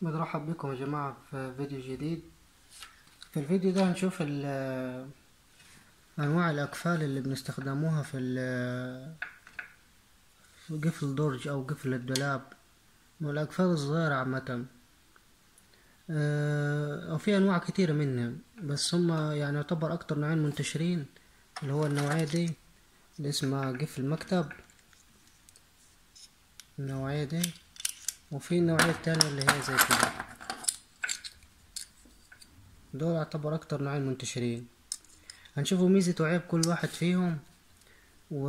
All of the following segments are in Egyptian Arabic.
مرحب بكم يا جماعة في فيديو جديد في الفيديو ده هنشوف ال- أنواع الأقفال اللي بنستخدموها في ال- في قفل الدرج أو قفل الدولاب والأقفال الصغيرة عامة آه، وفي أنواع كتيرة منها بس هما يعني يعتبر أكتر نوعين منتشرين اللي هو النوعية دي اللي اسمها قفل مكتب النوعية دي وفي النوعية التانية اللي هي زي كده دول يعتبر أكتر نوعين منتشرين هنشوفوا ميزة وعيب كل واحد فيهم و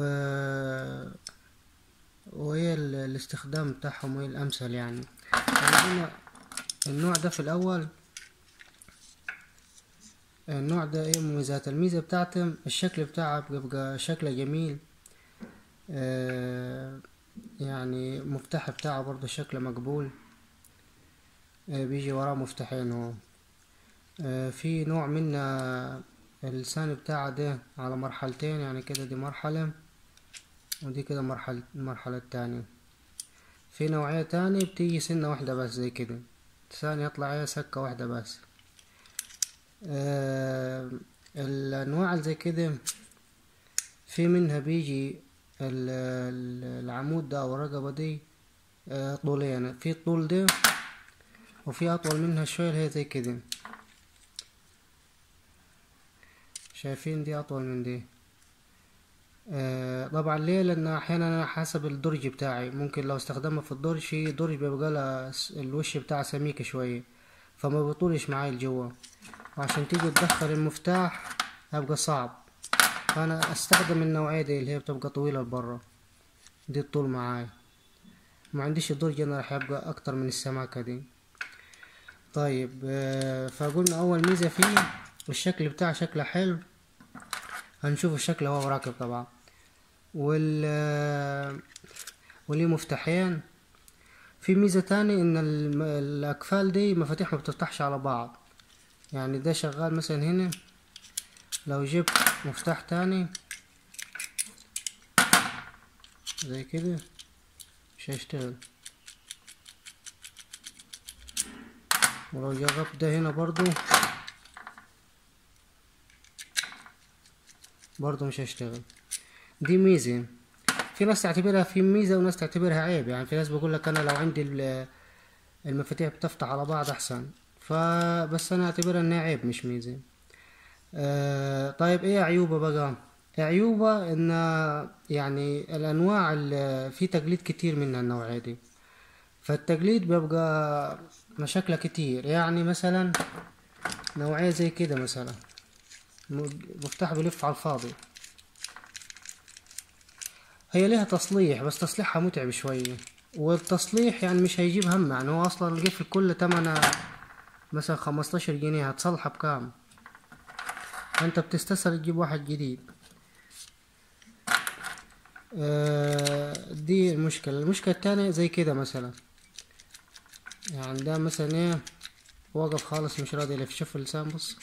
وإيه ال- الاستخدام بتاعهم وإيه الأمثل يعني عندنا النوع ده في الأول النوع ده ايه مميزات الميزة بتاعته الشكل بتاعها بيبقى شكله جميل آه يعني مفتاح بتاعه برضه شكله مقبول آه بيجي وراه مفتاحين اهو آه في نوع منا اللسان بتاعه ده على مرحلتين يعني كده دي مرحلة ودي كده مرحلة المرحلة التانية في نوعية تانية بتيجي سنة واحدة بس زي كده ثاني يطلع هي سكة واحدة بس آه الأنواع اللي زي كده في منها بيجي ال- ال- العمود ده أو الرقبة دي آه طولين في الطول ده وفي أطول منها شوية اللي هي زي كده شايفين دي أطول من دي آه طبعا ليه لأن أحيانا أنا حسب الدرج بتاعي ممكن لو استخدمها في الدرج في درج بيبقى لها س- الوش بتاعها سميك شوية فما بيطولش معاي لجوا وعشان تيجي تدخل المفتاح هيبقى صعب فأنا أستخدم النوعية دي اللي هي بتبقى طويلة لبرا دي الطول معاي ما عنديش درج أنا راح يبقى أكتر من السماكة دي طيب آه، فقلنا أول ميزة فيه الشكل بتاعه شكله حلو هنشوف الشكل وهو راكب طبعا وال آه، وليه مفتاحين في ميزة تاني إن الم- الأقفال دي مفاتيح ما بتفتحش على بعض يعني ده شغال مثلا هنا لو جبت مفتاح تاني زي كده مش هيشتغل ولو جربت ده هنا برضو برضو مش هيشتغل دي ميزة في ناس تعتبرها في ميزة وناس تعتبرها عيب يعني في ناس بيقول لك انا لو عندي ال- المفاتيح بتفتح على بعض احسن فبس انا اعتبرها انها عيب مش ميزة آه طيب ايه عيوبه بقى عيوبه ان يعني الانواع ال- في تقليد كتير من النوعية دي فالتقليد بيبقى مشاكله كتير يعني مثلا نوعية زي كده مثلا م- مفتاح بيلف على الفاضي هي ليها تصليح بس تصليحها متعب شوية والتصليح يعني مش هيجيب هم يعني هو اصلا القفل كل تمنه مثلا خمستاشر جنيه هتصلحه بكام انت بتستسهل تجيب واحد جديد آه، دي المشكلة المشكلة التانية زي كده مثلا يعني ده مثلا ايه واقف خالص مش راضي يلف شوف اللسان بص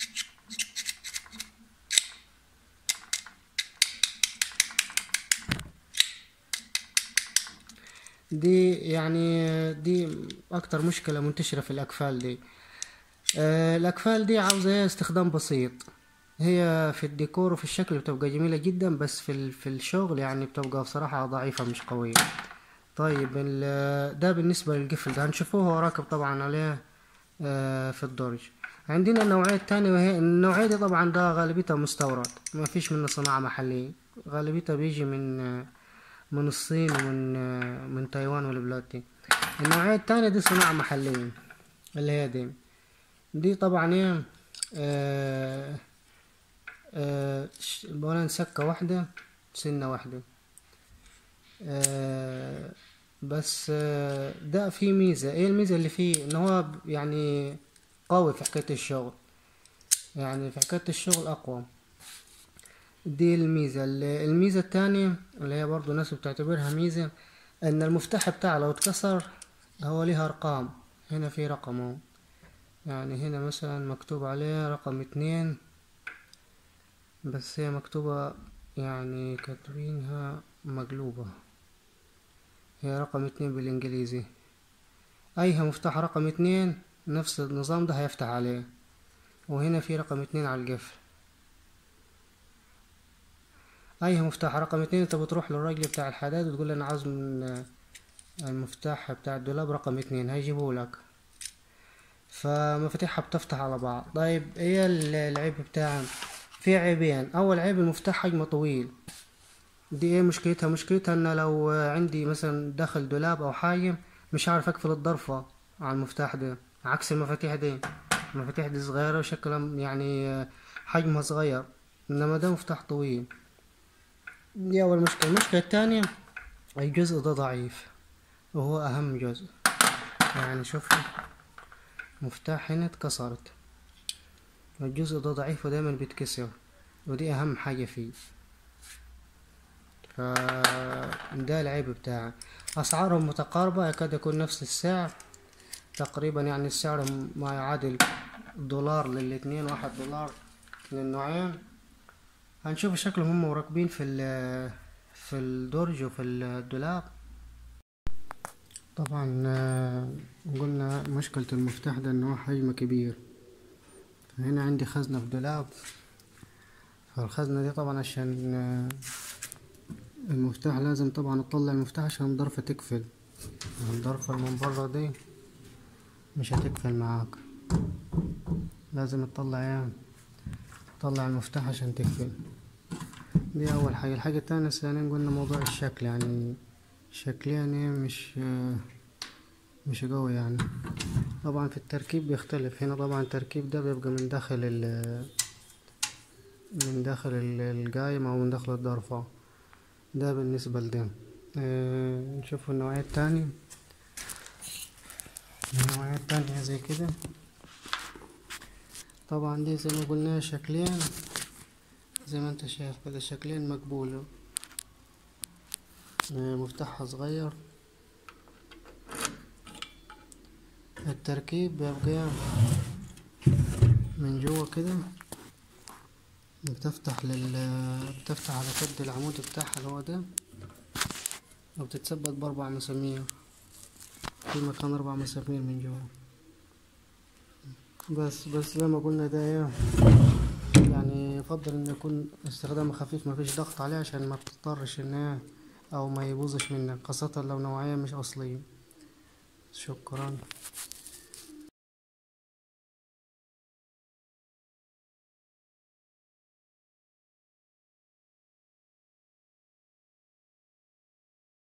دي يعني دي اكتر مشكلة منتشرة في الاقفال دي آه، الاقفال دي عاوزة ايه استخدام بسيط هي في الديكور وفي الشكل بتبقى جميلة جدا بس في ال- في الشغل يعني بتبقى بصراحة ضعيفة مش قوية طيب ال- ده بالنسبة للقفل ده هنشوفوه هو راكب طبعا عليه آه، في الدرج عندنا النوعية التانية وهي النوعية دي طبعا ده غالبيتها مستورد ما فيش منه صناعة محلية غالبيتها بيجي من آه، من الصين ومن آه، من تايوان والبلاد دي النوعية التانية دي صناعة محلية اللي هي دي دي طبعا ايه آه آه ش- اولا سكة واحدة سنة واحدة آه بس آه ده فيه ميزة ايه الميزة اللي فيه ان هو ب- يعني قوي في حكاية الشغل يعني في حكاية الشغل اقوى دي الميزة ال- الميزة التانية اللي هي برضو ناس بتعتبرها ميزة ان المفتاح بتاعه لو اتكسر هو ليه ارقام هنا في رقم اهو يعني هنا مثلا مكتوب عليه رقم اتنين بس هي مكتوبة يعني كاتبينها مقلوبة هي رقم اتنين بالانجليزي اي مفتاح رقم اتنين نفس النظام ده هيفتح عليه وهنا في رقم اتنين على القفل اي مفتاح رقم اتنين انت بتروح للراجل بتاع الحداد وتقول له انا عاوز من المفتاح بتاع الدولاب رقم اتنين هيجيبهولك فمفاتيحها بتفتح على بعض طيب ايه العيب بتاعها في عيبين اول عيب المفتاح حجمه طويل دي ايه مشكلتها مشكلتها ان لو عندي مثلا داخل دولاب او حاجة مش عارف اقفل الضرفة على المفتاح ده عكس المفاتيح دي المفاتيح دي صغيرة وشكلها يعني حجمها صغير انما ده مفتاح طويل دي اول مشكلة المشكلة التانية الجزء ده ضعيف وهو اهم جزء يعني شوف مفتاح هنا اتكسرت الجزء ده ضعيف ودايما بيتكسر ودي اهم حاجة فيه فده العيب بتاعه اسعارهم متقاربة يكاد يكون نفس السعر تقريبا يعني السعر ما يعادل دولار للاتنين واحد دولار للنوعين هنشوف شكلهم هم راكبين في في الدرج وفي الدولاب طبعا قلنا مشكلة المفتاح ده ان هو حجمه كبير هنا عندي خزنة في دولاب فالخزنة دي طبعا عشان المفتاح لازم طبعا تطلع المفتاح عشان الضرفة تقفل الضرفة من برا دي مش هتقفل معاك لازم تطلع ايه تطلع المفتاح عشان تقفل دي اول حاجة الحاجة التانية ثانيا قلنا موضوع الشكل يعني شكليا مش مش قوي يعني طبعا في التركيب بيختلف هنا طبعا التركيب ده بيبقى من داخل ال من داخل القايم او من داخل الضرفة ده بالنسبة لده اه نشوف النوعية التانية النوعية التانية زي كده طبعا دي زي ما قلنا شكلين زي ما انت شايف كده شكلين مقبولة اه مفتاحها صغير التركيب بيبقى من جوا كده بتفتح لل بتفتح على كد العمود بتاعها اللي هو ده وبتتثبت بأربع مسامير في مكان أربع مسامير من جوا بس بس زي ما قلنا ده ايه يعني يفضل ان يكون استخدامه خفيف مفيش ضغط عليه عشان ما تضطرش ان او ما يبوظش منك خاصة لو نوعية مش أصلية شكرا